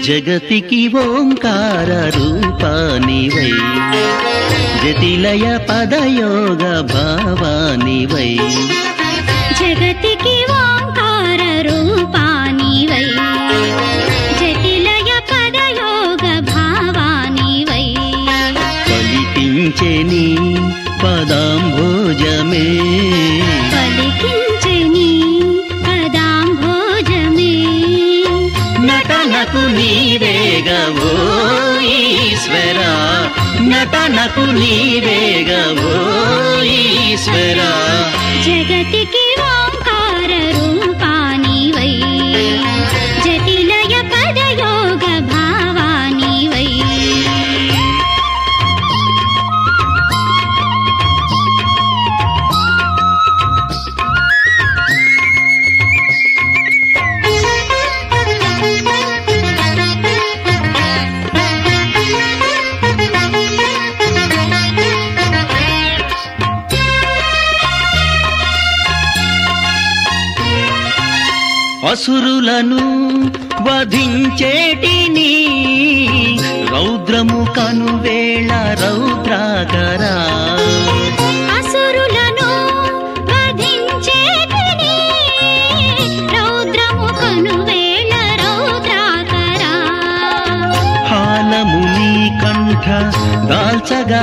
జగతికి ఓంకార రూపానివై జతిలయ పదయోగ భావానివై జగతికి ఓంకార రూపానివై జటిలయ పదయోగ భావానివై పలికించెని పదాంభోజమే పలికించని పదాంభోజమే నటనకు నీవేగవో ఈశ్వర నటనకు నీవేగవో ఈశ్వర జగతికి ఓంకార రూపానివై జటిలయ పదయోగ భావానివై అసురులను వధించేటిని రౌద్రము కనువేళ రౌద్రాకరా అసురులను వధించేటిని రౌద్రము కనువేళ రౌద్రాకరా హాలముని కంఠ దాల్చగా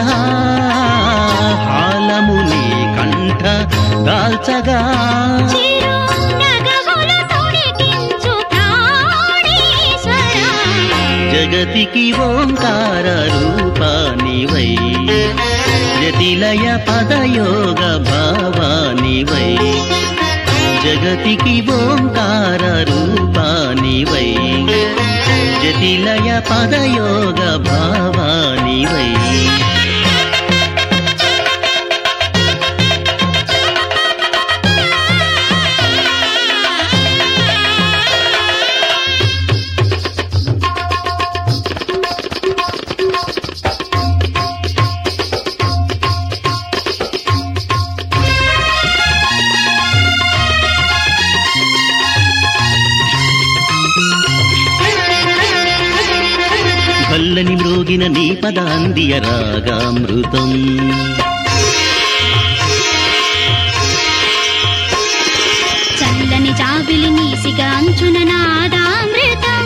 హాలముని కంఠ దాల్చగా చిరు నగముల తొడిగించు ప్రాణేశ్వరా జగతికి ఓంకార రూపానివై జతిలయ పదయోగ భావానివై జగతికి ఓంకార రూపానివై జతిలయ పదయోగ భావానివై భల్లని మ్రోగిన నీ పదాందియ రాగామృతం చల్లని జాబిలి నీసిగా అంచున నాదామృతం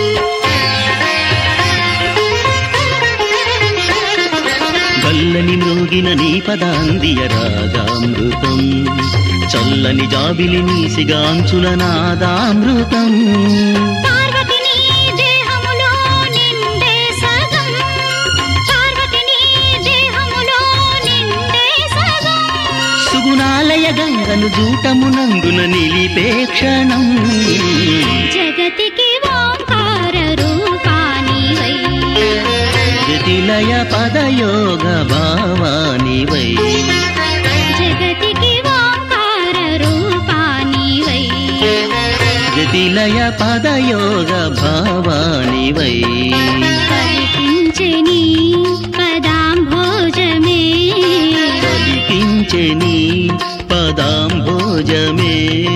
భల్లని మ్రోగిన నీ పదాందియ రాగామృతం చల్లని జాబిలి నీసిగాంచున నాదామృతం పార్వతిని దేహములో నిండే సగం పార్వతిని దేహములో నిండే సగం సుగుణాలయ గంగను జూటమునందున నిలిపే క్షణం జగతికి ఓంకార రూపానివై జటిలయ పదయోగ భావానివై జగతికి ఓంకార రూపానివై జటిలయ పదయోగ భావానివై పలికించని పదాంభోజమే పలికించెని పదాంభోజమే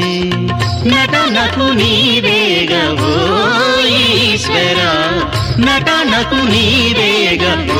నటనకు నీవేగవో ఈశ్వర నటనకు నీవేగ